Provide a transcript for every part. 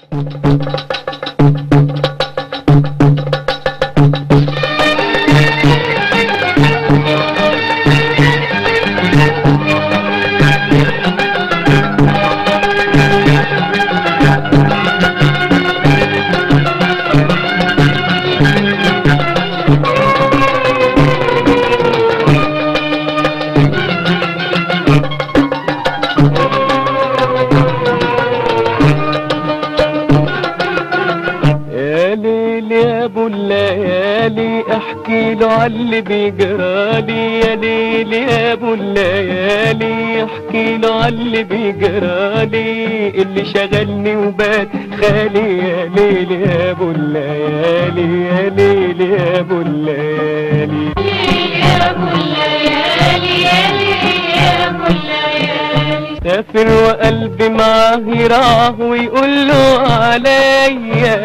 يا ليل يا ابو الليالي احكي له عاللي بيجرالي يا ليل يا ابو الليالي احكي له عاللي بيجرالي اللي شغلني وبات خالي يا ليل يا ابو الليالي يا ليل يا ابو الليالي يا ابو الليالي يا ليل يا ابو الليالي سافر وقلبي معاه يراه ويقول له عليا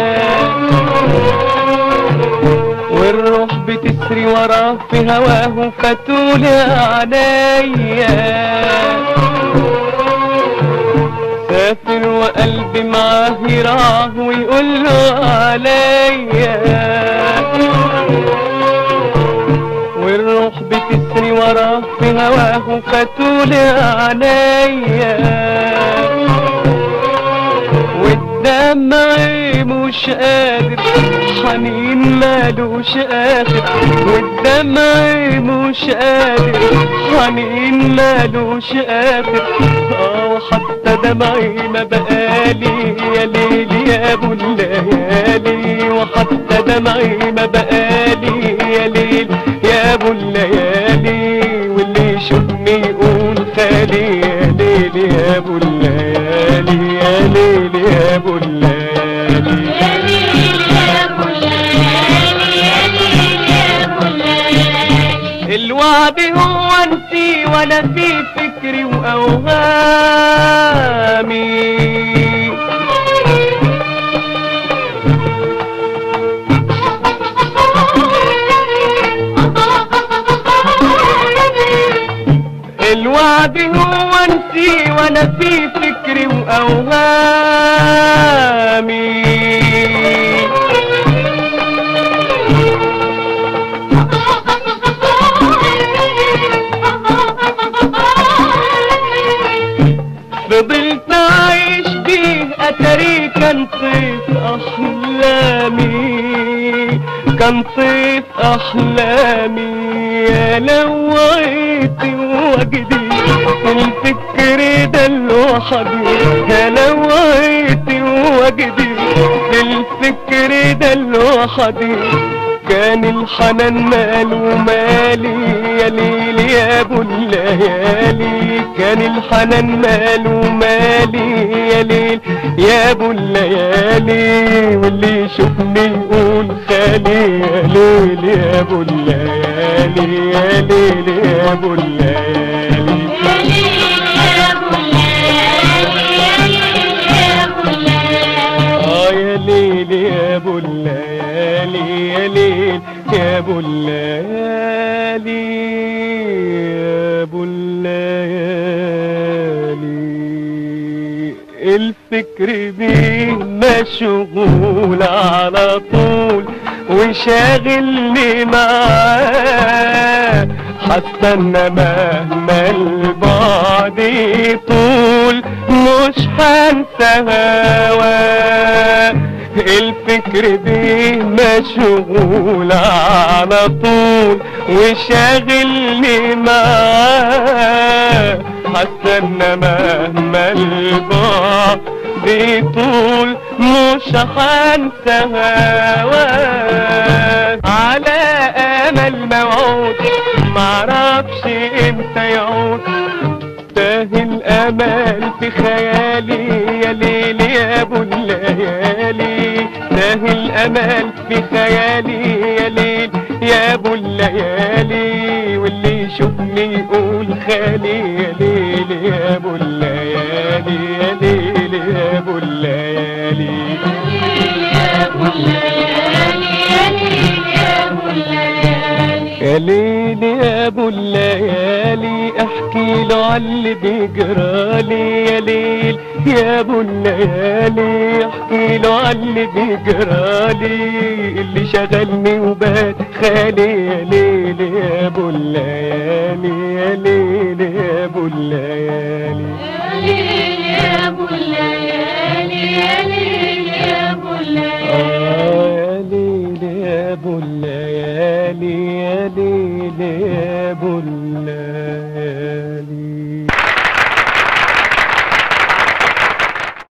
والروح بتسري وراه في هواه فتول عينيا سافر وقلبي معاه يراه ويقول له عليا والروح بتسري وراه في هواه فتول عينيا والدمع مش قادر حنين مالوش اخر والدمع مش قادر حنين مالوش اخر اه وحتى دمعي ما بقالي يا ليل يا ابو الليالي وحتى دمعي ما بقالي يا ليل يا ابو الليالي واللي يشوفني يقول خالي يا ليل يا ابو الليالي يا ليل يا ابو الليالي يا ليل يا ابو الليالي يا ليل يا ابو الليالي الوعد هو انتي وانا في فكري واوهامي الوعد هو انتي وانا في فكري واوهامي فضلت عايش بيه اتاري كان طيف احلامي كان طيف احلامي يا لوعيتي وجدي الفكر ده لوحدي يا لوعيتي وجدي الفكر ده لوحدي كان الحنان ماله مالي يا ليل يا ابو الليالي كان الحنان ماله مالي يا ليل يا ابو الليالي واللي يشوفني يقول خالي يا ليل يا ابو الليالي يا ليل يا ابو الليالي يا ليل يا ابو الليالي يا ليل يا ابو الليالي اه يا ليل يا ابو الليالي يا ليل يا ابو الليالي يا ابو الليالي الفكر بيه مشغول على طول وشاغلني معاه هستنى مهما البعد يطول مش هنسى هواه الفكر بيه مشغول على طول وشاغلني معاه هستنى مهما البعد بيطول مش هنسى هواه على امل موعود معرفش امتى يعود تاه الامل في خيالي يا ليل يا ابو الليالي تاه الامل في خيالي يا ليل يا ابو الليالي واللي يشوفني يقول خالي يا ليل يا ابو الليالي يا ليل يا ابو الليالي يا ابو الليالي يا ليل يا ابو الليالي يا ليل يا ابو الليالي احكي له عاللي بيجرالي يا ليل يا ابو الليالي احكي احكي له عاللي بيجرالي اللي شغلني وبات خالي يا ليل يا ابو الليالي يا ليل يا ابو الليالي يا ليل يا ابو الليالي يا ليل يا ابو الليالي آه يا ليل يا ابو الليالي يا ليل يا ابو الليالي